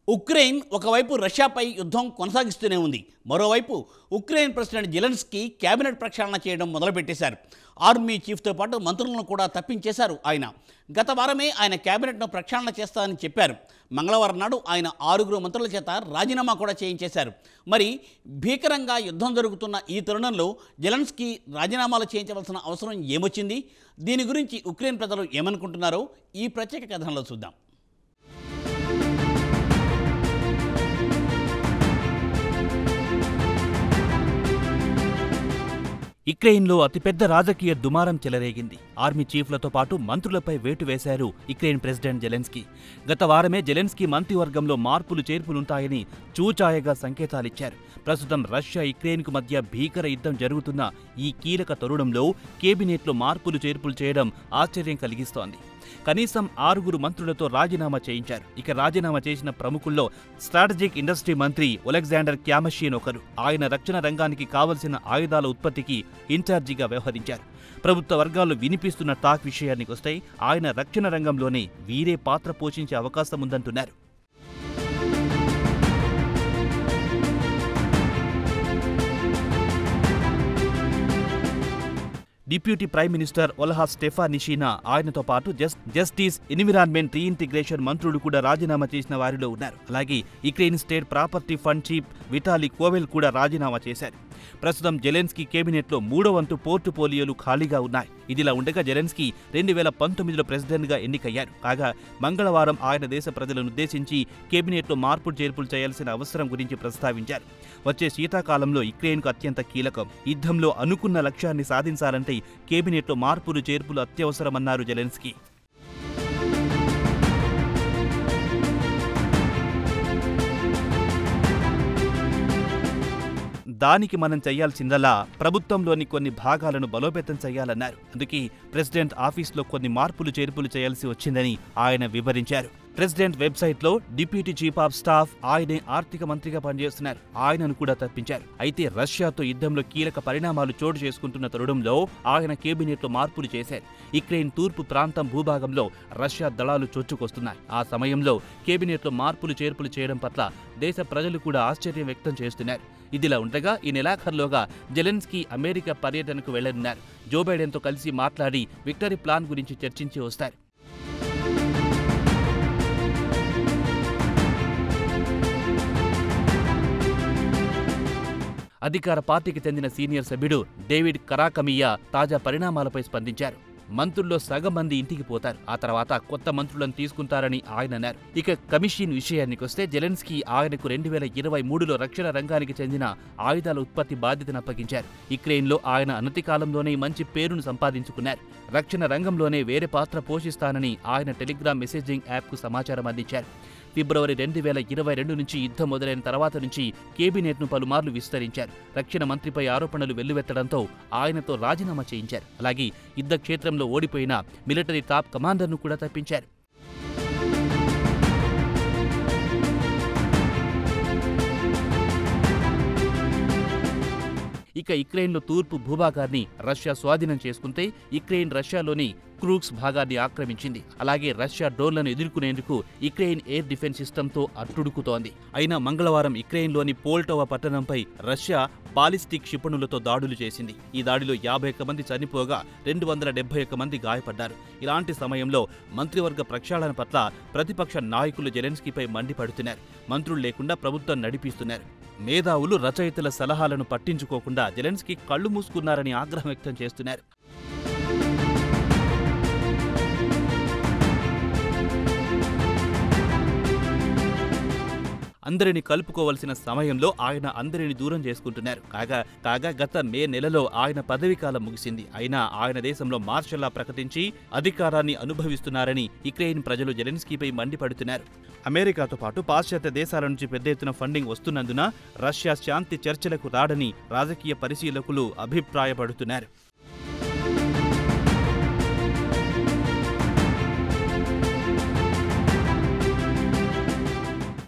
Ukraine ఒకవైపు రష్యాపై యుద్ధం కొనసాగిస్తూనే ఉంది మరోవైపు ఉక్రెయిన్ ప్రెసిడెంట్ జెలెన్స్కీ కేబినెట్ ప్రక్షాళన చేయడం మొదలుపెట్టేశారు ఆర్మీ చీఫ్తో పాటు మంత్రులను కూడా తప్పించేశారు ఆయన గత వారమే ఆయన కేబినెట్ను ప్రక్షాళన చేస్తానని చెప్పారు మంగళవారం నాడు ఆయన ఆరుగురు మంత్రుల చేత రాజీనామా కూడా చేయించేశారు మరి భీకరంగా యుద్ధం జరుగుతున్న ఈ తరుణంలో జెలెన్స్కీ రాజీనామాలు చేయించవలసిన అవసరం ఏమొచ్చింది దీని గురించి ఉక్రెయిన్ ప్రజలు ఏమనుకుంటున్నారో ఈ ప్రత్యేక కథనంలో చూద్దాం యుక్రెయిన్లో అతిపెద్ద రాజకీయ దుమారం చెలరేగింది ఆర్మీ చీఫ్లతో పాటు మంత్రులపై వేటు వేశారు యుక్రెయిన్ ప్రెసిడెంట్ జెలెన్స్కీ గత వారమే జెలెన్స్కీ మంత్రివర్గంలో మార్పులు చేర్పులుంటాయని చూచాయగా సంకేతాలిచ్చారు ప్రస్తుతం రష్యా యుక్రెయిన్కు మధ్య భీకర యుద్ధం జరుగుతున్న ఈ కీలక తరుణంలో కేబినెట్లో మార్పులు చేర్పులు చేయడం ఆశ్చర్యం కలిగిస్తోంది కనీసం ఆరుగురు మంత్రులతో రాజీనామా చేయించారు ఇక రాజీనామా చేసిన ప్రముఖుల్లో స్ట్రాటజిక్ ఇండస్ట్రీ మంత్రి ఒలెగ్జాండర్ క్యామషియన్ ఒకరు ఆయన రక్షణ రంగానికి కావలసిన ఆయుధాల ఉత్పత్తికి ఇన్ఛార్జిగా వ్యవహరించారు ప్రభుత్వ వర్గాలు వినిపిస్తున్న టాక్ విషయానికి వస్తే ఆయన రక్షణ రంగంలోనే వీరే పాత్ర పోషించే అవకాశం ఉందంటున్నారు deputy prime minister Olha Stefanishyna ఆయనతో పాటు జస్ జస్టిస్ ఎన్విరాన్మెంట్ రీఇంటిగ్రేషన్ మంత్రులు కూడా రాజీనామా చేసిన వారిలో ఉన్నారు అలాగే Ukraine state property fund chief Vitalii Koval కూడా రాజీనామా చేశారు ప్రస్తుతం జెలెన్స్కీ కేబినెట్లో మూడో వంతు పోర్టుపోలియోలు ఖాళీగా ఉన్నాయి ఇదిలా ఉండగా జెలెన్స్కీ రెండు వేల పంతొమ్మిదిలో ప్రెసిడెంట్గా ఎన్నికయ్యారు కాగా మంగళవారం ఆయన దేశ ప్రజలను ఉద్దేశించి కేబినెట్లో మార్పులు చేర్పులు చేయాల్సిన అవసరం గురించి ప్రస్తావించారు వచ్చే శీతాకాలంలో యుక్రెయిన్కు అత్యంత కీలకం యుద్ధంలో అనుకున్న లక్ష్యాన్ని సాధించాలంటే కేబినెట్లో మార్పులు చేర్పులు అత్యవసరమన్నారు జెలెన్స్కీ దానికి మనం చేయాల్సిందల్లా ప్రభుత్వంలోని కొన్ని భాగాలను బలోపేతం చేయాలన్నారు అందుకే ప్రెసిడెంట్ ఆఫీస్లో కొన్ని మార్పులు చేర్పులు చేయాల్సి వచ్చిందని ఆయన వివరించారు ప్రెసిడెంట్ వెబ్సైట్లో డిప్యూటీ చీఫ్ ఆఫ్ స్టాఫ్ ఆయనే ఆర్థిక మంత్రిగా పనిచేస్తున్నారు ఆయనను కూడా తప్పించారు అయితే రష్యాతో యుద్ధంలో కీలక పరిణామాలు చోటు చేసుకుంటున్న తరుణంలో ఆయన కేబినెట్లో మార్పులు చేశారు యుక్రెయిన్ తూర్పు ప్రాంతం భూభాగంలో రష్యా దళాలు చొచ్చుకొస్తున్నాయి ఆ సమయంలో కేబినెట్లో మార్పులు చేర్పులు చేయడం పట్ల దేశ ప్రజలు కూడా ఆశ్చర్యం వ్యక్తం చేస్తున్నారు ఇదిలా ఉండగా ఈ నెలాఖరులోగా జెలెన్స్కీ అమెరికా పర్యటనకు వెళ్లనున్నారు జో బైడెన్తో కలిసి మాట్లాడి విక్టరీ ప్లాన్ గురించి చర్చించి వస్తారు అధికార పార్టీకి చెందిన సీనియర్ సభ్యుడు డేవిడ్ కరాకమియా తాజా పరిణామాలపై స్పందించారు మంత్రుల్లో సగం మంది ఇంటికి పోతారు ఆ తర్వాత కొత్త మంత్రులను తీసుకుంటారని ఆయన అన్నారు ఇక కమిషన్ విషయానికొస్తే జెలెన్స్కీ ఆయనకు రెండు వేల ఇరవై మూడులో రక్షణ రంగానికి చెందిన ఆయుధాల ఉత్పత్తి బాధ్యతను అప్పగించారు యుక్రెయిన్లో ఆయన అనతి కాలంలోనే మంచి పేరును సంపాదించుకున్నారు రక్షణ రంగంలోనే వేరే పాత్ర పోషిస్తానని ఆయన టెలిగ్రామ్ మెసేజింగ్ యాప్కు సమాచారం అందించారు ఫిబ్రవరి రెండు వేల ఇరవై రెండు నుంచి యుద్ధం మొదలైన తర్వాత నుంచి కేబినెట్ను పలుమార్లు విస్తరించారు రక్షణ మంత్రిపై ఆరోపణలు వెల్లువెత్తడంతో ఆయనతో రాజీనామా చేయించారు అలాగే యుద్ధ క్షేత్రంలో ఓడిపోయిన మిలిటరీ టాప్ కమాండర్ను కూడా తప్పించారు ఇక యుక్రెయిన్లో తూర్పు భూభాగాన్ని రష్యా స్వాధీనం చేసుకుంటే యుక్రెయిన్ రష్యాలోని క్రూక్స్ భాగాన్ని ఆక్రమించింది అలాగే రష్యా డ్రోన్లను ఎదుర్కొనేందుకు యుక్రెయిన్ ఎయిర్ డిఫెన్స్ సిస్టంతో అట్టుడుకుతోంది అయినా మంగళవారం యుక్రెయిన్లోని పోల్టోవా పట్టణంపై రష్యా బాలిస్టిక్ క్షిపణులతో దాడులు చేసింది ఈ దాడిలో యాభై ఒక్క మంది చనిపోగా రెండు వందల డెబ్బై ఒక్క మంది గాయపడ్డారు ఇలాంటి సమయంలో మంత్రివర్గ ప్రక్షాళన పట్ల ప్రతిపక్ష నాయకులు జెలెన్స్కీపై మండిపడుతున్నారు మంత్రులు లేకుండా ప్రభుత్వం నడిపిస్తున్నారు మేధావులు రచయితల సలహాలను పట్టించుకోకుండా జెలెన్స్కీ కళ్ళు మూసుకున్నారని ఆగ్రహం వ్యక్తం చేస్తున్నారు అందరిని కలుపుకోవలసిన సమయంలో ఆయన అందరిని దూరం చేసుకుంటున్నారు కాగా కాగా గత మే నెలలో ఆయన పదవీకాలం ముగిసింది అయినా ఆయన దేశంలో మార్షల్లా ప్రకటించి అధికారాన్ని అనుభవిస్తున్నారని యుక్రెయిన్ ప్రజలు జెలెన్స్కీపై మండిపడుతున్నారు అమెరికాతో పాటు పాశ్చాత్య దేశాల నుంచి పెద్ద ఎత్తున ఫండింగ్ వస్తున్నందున రష్యా శాంతి చర్చలకు రాడని రాజకీయ పరిశీలకులు అభిప్రాయపడుతున్నారు